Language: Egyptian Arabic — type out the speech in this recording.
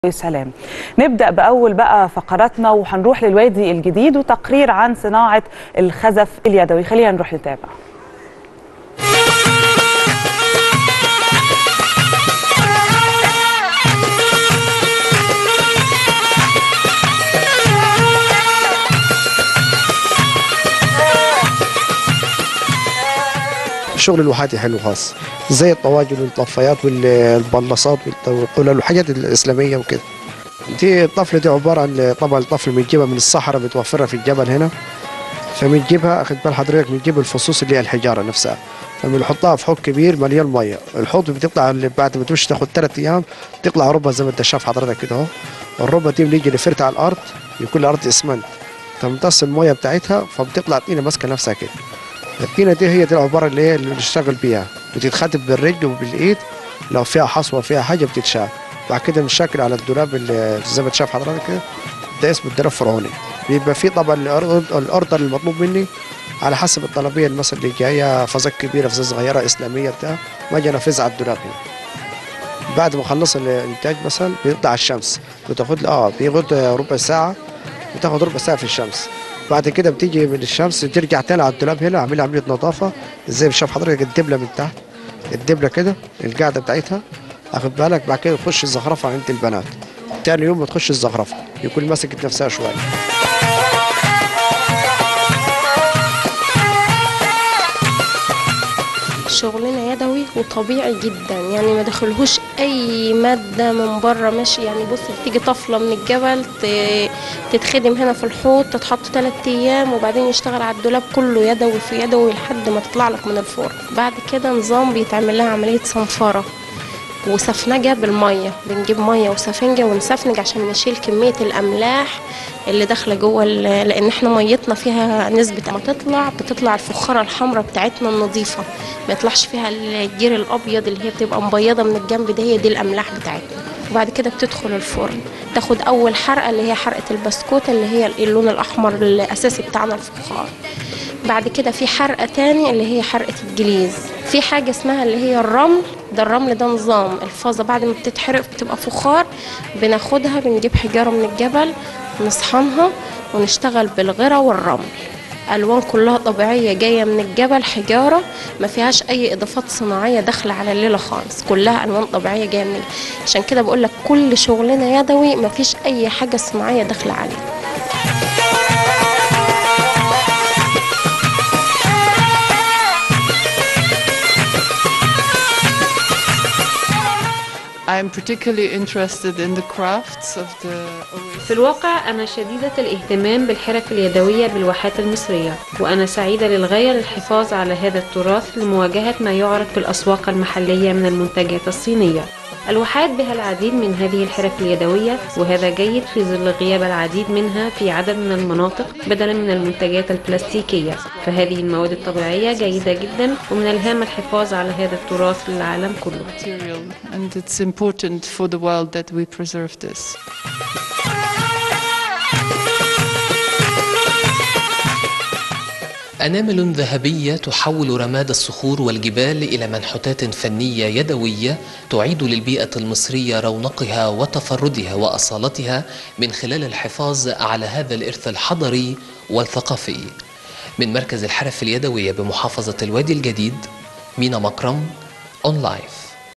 سلام نبدأ بأول بقى فقراتنا وهنروح للوادي الجديد وتقرير عن صناعة الخزف اليدوي خلينا نروح نتابع شغل الواحات حلو خاص زي الطواجن والطفايات والبلاصات والقلل والحاجات الإسلامية وكده دي الطفلة دي عبارة عن طبعا الطفل بنجيبها من الصحراء بتوفرها في الجبل هنا فبنجيبها أخد بال حضرتك بنجيب الفصوص اللي هي الحجارة نفسها فبنحطها في حوض كبير مليان مية الحوض بتطلع اللي بعد ما تمشي تاخد ثلاث أيام تطلع ربة زي ما أنت شايف حضرتك كده أهو الربة دي بنيجي نفرتها على الأرض يكون الأرض إسمنت تمتص المية بتاعتها فبتطلع طينة ماسكة نفسها كده الطينة دي هي دي العبارة اللي هي اللي بنشتغل بيها بتتخدم بالرجل وبالإيد لو فيها حصوة فيها حاجة بتتشال بعد كده بنشكل على الدولاب اللي زي ما انت شايف حضرتك كده ده اسمه الدولاب الفرعوني بيبقى فيه طبعا الاوردر المطلوب مني على حسب الطلبيه مثلا اللي جايه فازات كبيره فازات صغيره اسلاميه بتاع ما اجي انفذها على الدولاب هنا بعد ما اخلص الانتاج مثلا بيطلع على الشمس بتاخد اه بياخد ربع ساعه بتاخد ربع ساعه في الشمس بعد كده بتيجي من الشمس ترجع تاني على الدولاب هنا اعمل عمليه نظافه زي ما شايف حضرتك الدبله من تحت الدبله كده القاعده بتاعتها اخد بالك بعد كده تخش الزخرفه عند البنات تاني يوم بتخش الزخرفه يكون مسكت نفسها شويه شغلنا يدوي وطبيعي جدا يعني ما دخلهوش اي ماده من بره ماشي يعني بص بتيجي طفله من الجبل تتخدم هنا في الحوض تتحط ثلاث ايام وبعدين يشتغل على الدولاب كله يدوي في يدوي لحد ما تطلع لك من الفرن بعد كده نظام بيتعمل لها عمليه صنفره وسفنجة بالمية بنجيب مية وسفنجة ونسفنج عشان نشيل كمية الأملاح اللي داخلة جوه لأن احنا ميتنا فيها نسبة ما تطلع بتطلع الفخارة الحمراء بتاعتنا النظيفة ما يطلعش فيها الجير الأبيض اللي هي بتبقى مبيضة من الجنب ده هي دي الأملاح بتاعتنا وبعد كده بتدخل الفرن تاخد أول حرقة اللي هي حرقة البسكوتة اللي هي اللون الأحمر الأساسي بتاعنا الفخار بعد كده في حرقة تاني اللي هي حرقة الجليز في حاجة اسمها اللي هي الرمل ده الرمل ده نظام الفازة بعد ما بتتحرق بتبقى فخار بناخدها بنجيب حجارة من الجبل نصحنها ونشتغل بالغرة والرمل ألوان كلها طبيعية جاية من الجبل حجارة ما فيهاش أي إضافات صناعية داخلة على الليلة خالص كلها ألوان طبيعية جاية من عشان كده بقول لك كل شغلنا يدوي ما فيش أي حاجة صناعية داخلة عليه I'm particularly interested in the crafts of the في الواقع أنا شديدة الاهتمام بالحرف اليدوية بالواحات المصرية وأنا سعيدة للغاية للحفاظ على هذا التراث لمواجهة ما يعرض في الأسواق المحلية من المنتجات الصينية الواحات بها العديد من هذه الحرف اليدوية وهذا جيد في ظل غياب العديد منها في عدد من المناطق بدلا من المنتجات البلاستيكية فهذه المواد الطبيعية جيدة جدا ومن الهام الحفاظ على هذا التراث للعالم كله material and it's important for the world that we preserve this. أنامل ذهبية تحول رماد الصخور والجبال إلى منحوتات فنية يدوية تعيد للبيئة المصرية رونقها وتفردها وأصالتها من خلال الحفاظ على هذا الإرث الحضري والثقافي من مركز الحرف اليدوية بمحافظة الوادي الجديد مينا مكرم أون لايف